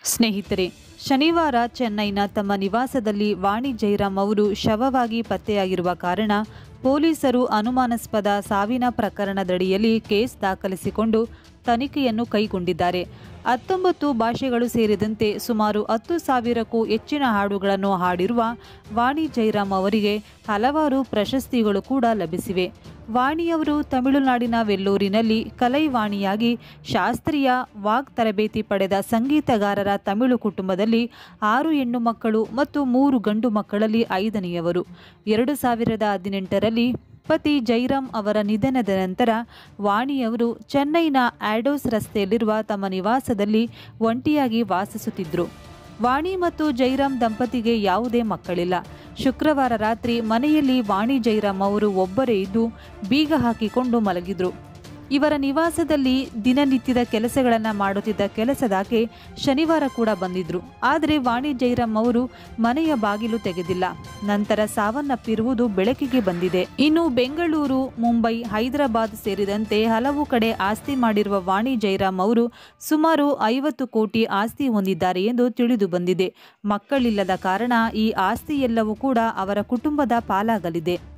ಸ್ನೇಹಿತರೆ ಶನಿವಾರ ಚೆನ್ನೈನ ತಮ್ಮ ನಿವಾಸದಲ್ಲಿ ವಾಣಿ ಜೈರಾಮ್ ಅವರು ಶವವಾಗಿ ಪತ್ತೆಯಾಗಿರುವ ಕಾರಣ ಪೊಲೀಸರು ಅನುಮಾನಾಸ್ಪದ ಸಾವಿನ ಪ್ರಕರಣದಡಿಯಲ್ಲಿ ಕೇಸ್ ದಾಖಲಿಸಿಕೊಂಡು ತನಿಖೆಯನ್ನು ಕೈಗೊಂಡಿದ್ದಾರೆ ಹತ್ತೊಂಬತ್ತು ಭಾಷೆಗಳು ಸೇರಿದಂತೆ ಸುಮಾರು ಹತ್ತು ಸಾವಿರಕ್ಕೂ ಹೆಚ್ಚಿನ ಹಾಡುಗಳನ್ನು ಹಾಡಿರುವ ವಾಣಿ ಜೈರಾಮ್ ಅವರಿಗೆ ಹಲವಾರು ಪ್ರಶಸ್ತಿಗಳು ಕೂಡ ಲಭಿಸಿವೆ ವಾಣಿಯವರು ತಮಿಳುನಾಡಿನ ವೆಲ್ಲೂರಿನಲ್ಲಿ ಕಲೈವಾಣಿಯಾಗಿ ಶಾಸ್ತ್ರೀಯ ವಾಗ್ ತರಬೇತಿ ಪಡೆದ ಸಂಗೀತಗಾರರ ತಮಿಳು ಕುಟುಂಬದಲ್ಲಿ ಆರು ಹೆಣ್ಣು ಮಕ್ಕಳು ಮತ್ತು ಮೂರು ಗಂಡು ಮಕ್ಕಳಲ್ಲಿ ಐದನೆಯವರು ಎರಡು ಸಾವಿರದ ಹದಿನೆಂಟರಲ್ಲಿ ಪತಿ ಜೈರಾಮ್ ಅವರ ನಿಧನದ ನಂತರ ವಾಣಿಯವರು ಚೆನ್ನೈನ ಆಡೋಸ್ ರಸ್ತೆಯಲ್ಲಿರುವ ತಮ್ಮ ನಿವಾಸದಲ್ಲಿ ಒಂಟಿಯಾಗಿ ವಾಸಿಸುತ್ತಿದ್ದರು ವಾಣಿ ಮತ್ತು ಜೈರಾಮ್ ದಂಪತಿಗೆ ಯಾವುದೇ ಮಕ್ಕಳಿಲ್ಲ ಶುಕ್ರವಾರ ರಾತ್ರಿ ಮನೆಯಲ್ಲಿ ವಾಣಿ ಜೈರಾಮ್ ಅವರು ಒಬ್ಬರೇ ಇದ್ದು ಬೀಗ ಹಾಕಿಕೊಂಡು ಮಲಗಿದ್ರು ಇವರ ನಿವಾಸದಲ್ಲಿ ದಿನನಿತ್ಯದ ಕೆಲಸಗಳನ್ನು ಮಾಡುತ್ತಿದ್ದ ಕೆಲಸದಾಕೆ ಶನಿವಾರ ಕೂಡ ಬಂದಿದ್ರು ಆದರೆ ವಾಣಿ ಜೈರಾಮ್ ಅವರು ಮನೆಯ ಬಾಗಿಲು ತೆಗೆದಿಲ್ಲ ನಂತರ ಸಾವನ್ನಪ್ಪಿರುವುದು ಬೆಳಕಿಗೆ ಬಂದಿದೆ ಇನ್ನು ಬೆಂಗಳೂರು ಮುಂಬೈ ಹೈದರಾಬಾದ್ ಸೇರಿದಂತೆ ಹಲವು ಕಡೆ ಆಸ್ತಿ ಮಾಡಿರುವ ವಾಣಿ ಜೈರಾಮ್ ಅವರು ಸುಮಾರು ಐವತ್ತು ಕೋಟಿ ಆಸ್ತಿ ಹೊಂದಿದ್ದಾರೆ ಎಂದು ತಿಳಿದು ಬಂದಿದೆ ಮಕ್ಕಳಿಲ್ಲದ ಕಾರಣ ಈ ಆಸ್ತಿ ಎಲ್ಲವೂ ಕೂಡ ಅವರ ಕುಟುಂಬದ ಪಾಲಾಗಲಿದೆ